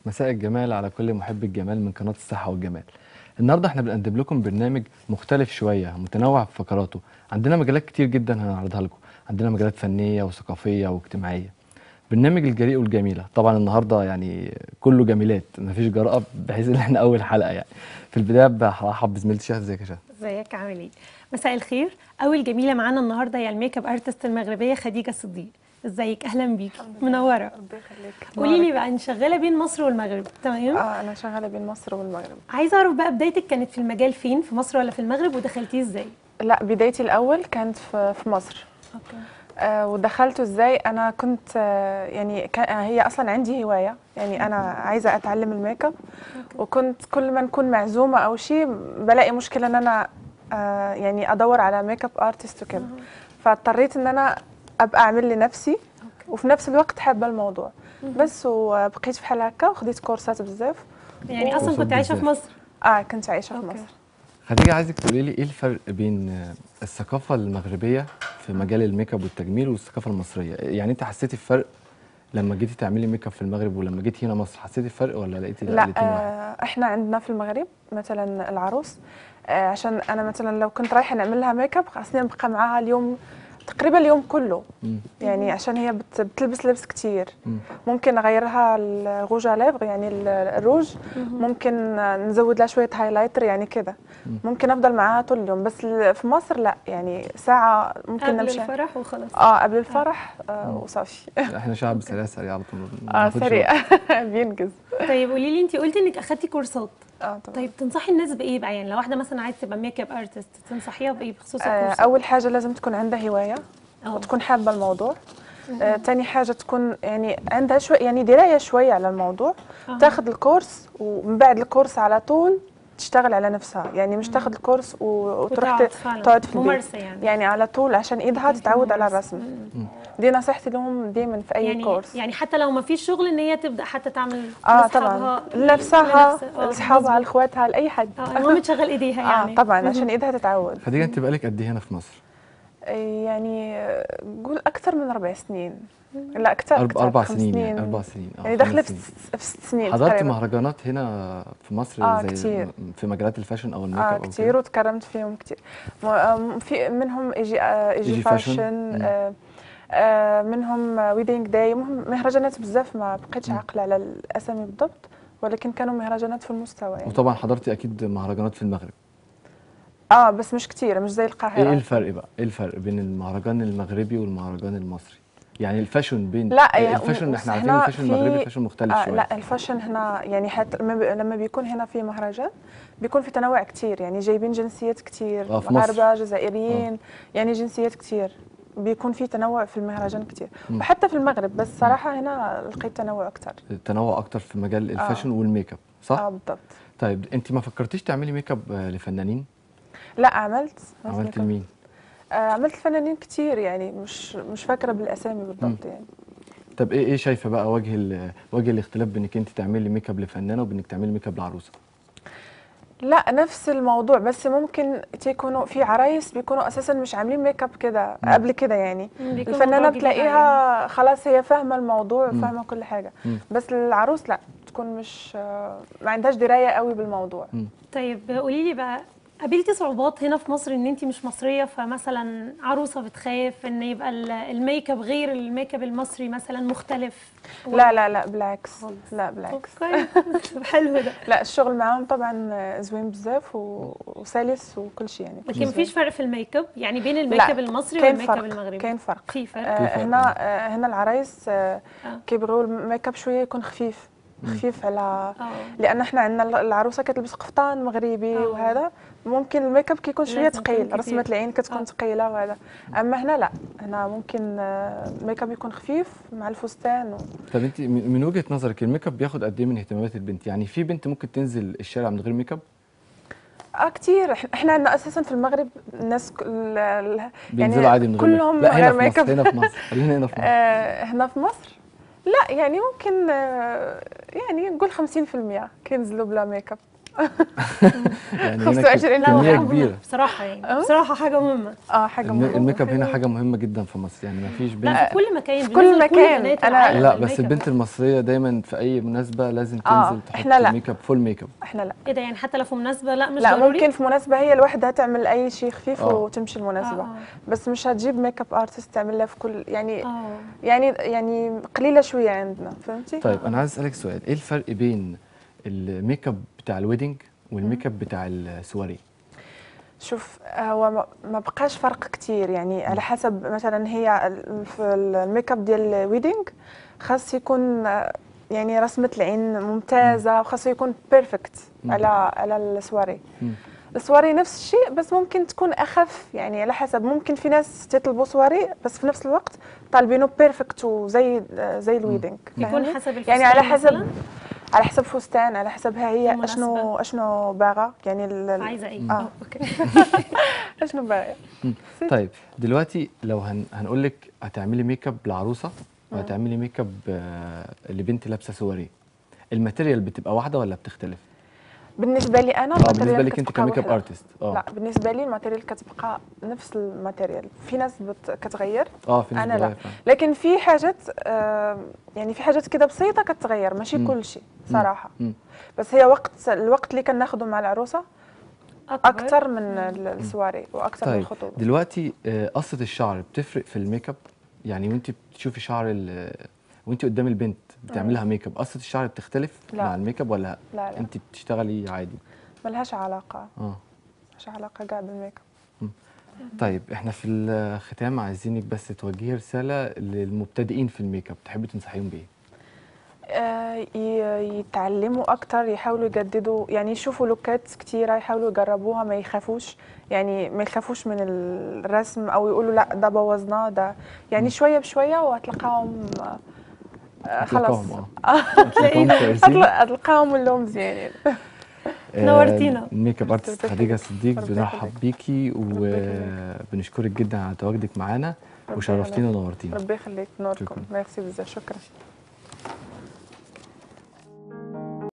مساء الجمال على كل محب الجمال من قناة الصحة والجمال النهاردة احنا بنقدم لكم برنامج مختلف شوية متنوع في فقراته عندنا مجالات كتير جدا هنعرضها لكم عندنا مجالات فنية وثقافية واجتماعية برنامج الجريء والجميلة طبعا النهاردة يعني كله جميلات مفيش جراءة بحيث ان احنا أول حلقة يعني في البداية برحب بزميلتي شهد ازيك يا شهد ازيك عامل ايه مساء الخير اول جميله معانا النهارده هي الميك اب ارتست المغربيه خديجه صديق ازيك اهلا بيكي منوره ربنا يخليك قولي لي بقى انت شغاله بين مصر والمغرب تمام اه انا شغاله بين مصر والمغرب عايزه اعرف بقى بدايتك كانت في المجال فين في مصر ولا في المغرب ودخلتيه ازاي لا بدايتي الاول كانت في, في مصر اوكي آه ودخلته ازاي انا كنت آه يعني كان آه هي اصلا عندي هوايه يعني انا عايزه اتعلم الميك اب وكنت كل ما نكون معزومه او شيء بلاقي مشكله ان انا آه يعني ادور على ميك اب ارتست وكده فاضطريت ان انا ابقى اعمل لنفسي وفي نفس الوقت حابه الموضوع بس وبقيت في حال هكا وخديت كورسات بزاف يعني اصلا وصل كنت عايشه في بزاف. مصر اه كنت عايشه في أوكي. مصر خديجة عايزك تقولي لي ايه الفرق بين آه، الثقافة المغربية في مجال الميك اب والتجميل والثقافة المصرية يعني انت حسيتي بفرق لما جيتي تعملي ميك اب في المغرب ولما جيتي هنا مصر حسيتي بفرق ولا لقيتي لا الاتنين واحد؟ آه احنا عندنا في المغرب مثلا العروس آه عشان انا مثلا لو كنت رايحه نعمل لها ميك اب خاصني نبقى معاها اليوم تقريبا اليوم كله مم. يعني عشان هي بت- بتلبس لبس كتير مم. ممكن نغيرها الغوج ليفغ يعني ال- الروج ممكن آه، نزود لها شويه هايلايتر يعني كده ممكن افضل معاها طول اليوم بس ال- في مصر لا يعني ساعه ممكن قبل نمشي الفرح وخلاص اه قبل الفرح آه وصافي احنا شعب سريع سريع على طول ما اه بناخدش سريع وقت. بينجز طيب قولي لي انت قلتي انك اخدتي كورسات اه طبعا طيب تنصحي الناس بايه بقى يعني لو واحده مثلا عايزه تبقى ميك اب ارتست تنصحيها بايه بخصوص آه، الكورسات اول حاجه لازم تكون عندها هوايه اه. وتكون حابه الموضوع آه، تاني حاجه تكون يعني عندها شوي يعني درايه شويه على الموضوع أها. تاخذ الكورس ومن بعد الكورس على طول تشتغل على نفسها يعني مش تاخذ الكورس و- وتروح وتقعد ت- فعلا. تقعد في البيت ممارسة يعني. يعني على طول عشان ايدها في تتعود على ممارسة. الرسم دي نصيحتي لهم دايما في اي يعني كورس يعني حتى لو ما فيش شغل ان هي تبدا حتى تعمل اه لأصحابها- طبعا لنفسها لنفس- آه، لاصحابها مظبوط. لاخواتها لاي حد اه المهم تشغل ايديها يعني اه طبعا عشان ايدها تتعود خديجة انت بقالك قد ايه هنا في مصر؟ يعني قول اكثر من اربع سنين لا اكثر أرب- أكثر، اربع خمس سنين يعني اربع سنين اه يعني خمس دخلت سنين. في ست سنين حضرت تقريبا مهرجانات هنا في مصر آه، زي كتير. م- في مجالات الفاشن او الميك اب اه أو كثير كده؟ وتكرمت فيهم كثير م- في منهم ايجي آه، ايجي إيجي فاشن. فاشن مم. آه، آه، منهم ويدنج داي مهم مهرجانات بزاف ما بقيتش مم. عاقله على الاسامي بالضبط ولكن كانوا مهرجانات في المستوى يعني وطبعا حضرتي اكيد مهرجانات في المغرب اه بس مش كثير مش زي ايه القاهره الفرق بقى ايه الفرق بين المهرجان المغربي والمهرجان المصري يعني الفاشن بين لا، إيه يعني الفاشن احنا عارفين إحنا الفاشن في- المغربي فاشن مختلف آه شويه لا الفاشن هنا يعني حتى لما بي- لما بيكون هنا في مهرجان بيكون في تنوع كتير يعني جايبين جنسيات كتير آه، في مصر. مغاربه جزائريين يعني جنسيات كتير بيكون في تنوع في المهرجان كتير مم. وحتى في المغرب بس صراحه هنا لقيت تنوع اكتر التنوع اكتر في مجال الفاشن والميك اب صح اه بالضبط طيب انت ما فكرتيش تعملي ميك اب آه، لفنانين لا عملت عملت لمين آه عملت الفنانين كتير يعني مش مش فاكره بالاسامي بالضبط يعني طب ايه ايه شايفه بقى وجه ال- وجه الاختلاف بينك انت تعملي ميك اب لفنانه وبينك تعملي ميك اب لعروسه لا نفس الموضوع بس ممكن تكونوا في عرايس بيكونوا اساسا مش عاملين ميك اب كده قبل كده يعني بيكون الفنانه موضوع جديد بتلاقيها خلاص هي فاهمه الموضوع مم. فاهمه كل حاجه مم. بس العروس لا تكون مش آه، ما عندهاش درايه قوي بالموضوع طيب قولي لي بقى قابلتي صعوبات هنا في مصر ان انت مش مصريه فمثلا عروسه بتخاف ان يبقى ال- الميك اب غير الميك اب المصري مثلا مختلف لا لا لا بالعكس خالص. لا بالعكس اوكي حلو ده لا الشغل معاهم طبعا آه، زوين بزاف و- وسلس وكل شيء يعني لكن مفيش فرق في الميك اب يعني بين الميك لا، اب المصري كاين والميك اب فرق المغربي كاين فرق في فرق آه، فرق، هنا آه، هنا العرايس آه، آه. كيبغيو الميك اب شويه يكون خفيف خفيف على اه لان احنا عندنا العروسه كتلبس قفطان مغربي آه. وهذا ممكن الميك اب كيكون شويه لازم يكون ثقيل كتير. رسمه العين آه. كتكون ثقيله وهذا اما هنا لا هنا ممكن آه، الميك اب يكون خفيف مع الفستان و... طب انت من من وجهه نظرك الميك اب بياخد قد ايه من اهتمامات البنت يعني في بنت ممكن تنزل الشارع من غير ميك اب اه كتير إح- احنا عندنا اساسا في المغرب الناس ك- ال- ال- بينزلوا عادي من غير ميك اب كلهم لا هنا غير في ميك مصر اب هنا في مصر خلينا هنا في مصر آه، هنا في مصر لا يعني ممكن آه، يعني نقول 50% كينزلوا بلا ميك اب يعني 25 هنا لا هو كميه حاجة مهمة كبيره بصراحه يعني بصراحه حاجه مهمه اه حاجه الم- مهمة. الميك اب هنا حاجه مهمه جدا في مصر يعني ما فيش بنت لا في كل مكان في كل بالنسبة لكل مكان. بنات أنا- العالم لا الميك بس اب البنت المصريه دايما في اي مناسبه لازم آه، تنزل تحط إحنا لا. ميك اب فول ميك اب احنا لا ايه ده يعني حتى لو في مناسبه لا مش لا ضروري ممكن في مناسبة هي لوحدها تعمل أي شيء خفيف آه. وتمشي المناسبة آه، آه. بس مش هتجيب ميك اب ارتست تعمل لها في كل يعني اه يعني يعني قليلة شوية عندنا فهمتي؟ طيب انا عايز اسالك سؤال ايه الفرق بين الميك اب بتاع الويدنج والميك اب بتاع السواري شوف هو ما- ما بقاش فرق كتير يعني على حسب مثلا هي ال- في الميك اب ديال الويدنج خاص يكون آه، يعني رسمة العين ممتازة وخاصه يكون بيرفكت مم. على على السواري مم. السواري نفس الشيء بس ممكن تكون اخف يعني على حسب ممكن في ناس تطلبوا سواري بس في نفس الوقت طالبينه بيرفكت وزي زي الويدنج يكون فاهمني؟ حسب الفستان يعني على حسب مثلاً؟ على حسب فستان على حسبها هي المناسبة. اشنو اشنو باغا يعني ال- عايزه ايه آه. اه اوكي اشنو باغا طيب دلوقتي لو هن هنقول لك هتعملي ميك اب لعروسه وهتعملي ميك اب آه، لبنت لابسه سواري الماتيريال بتبقى واحده ولا بتختلف؟ بالنسبه لي انا اه الماتيريال بالنسبه لك انت كتبقى كميك اب وحدة. ارتست اه لا بالنسبه لي الماتيريال كتبقى نفس الماتيريال في ناس بت... كتغير اه في ناس انا لا بتغير فعلا. لكن في حاجات آه يعني في حاجات كده بسيطه كتغير ماشي مم. كل شيء صراحه مم. بس هي وقت الوقت اللي كناخده مع العروسه اكثر من ال- السواري واكثر من طيب الخطوبه دلوقتي آه، قصه الشعر بتفرق في الميك اب يعني وانت بتشوفي شعر ال- وانت قدام البنت بتعملها ميك اب قصه الشعر بتختلف لا. مع الميك اب ولا لا لا انت بتشتغلي عادي ملهاش علاقه اه ملهاش علاقه كاع بالميك اب طيب احنا في الختام عايزينك بس توجهي رساله للمبتدئين في الميك اب تحبي تنصحيهم بايه آه، ي- يتعلموا اكتر يحاولوا يجددوا يعني يشوفوا لوكات كتيره يحاولوا يجربوها ما يخافوش يعني ما يخافوش من الرسم او يقولوا لا ده بوظناه ده يعني شويه بشويه وهتلقاهم آه، آه، خلاص هتلاقوهم اه هتلاقوهم كويسين هتل- هتلقاهم اللهم زيانين آه، نورتينا. الميك اب ارتست ربنا خديجه يخليك. صديق ربنا بنرحب يخليك. بيكي يخليك. وبنشكرك جدا على تواجدك معانا ربنا وشرفتينا يخليك. ونورتينا ربي يخليك نوركم شكراً. ميرسي بزاف شكرا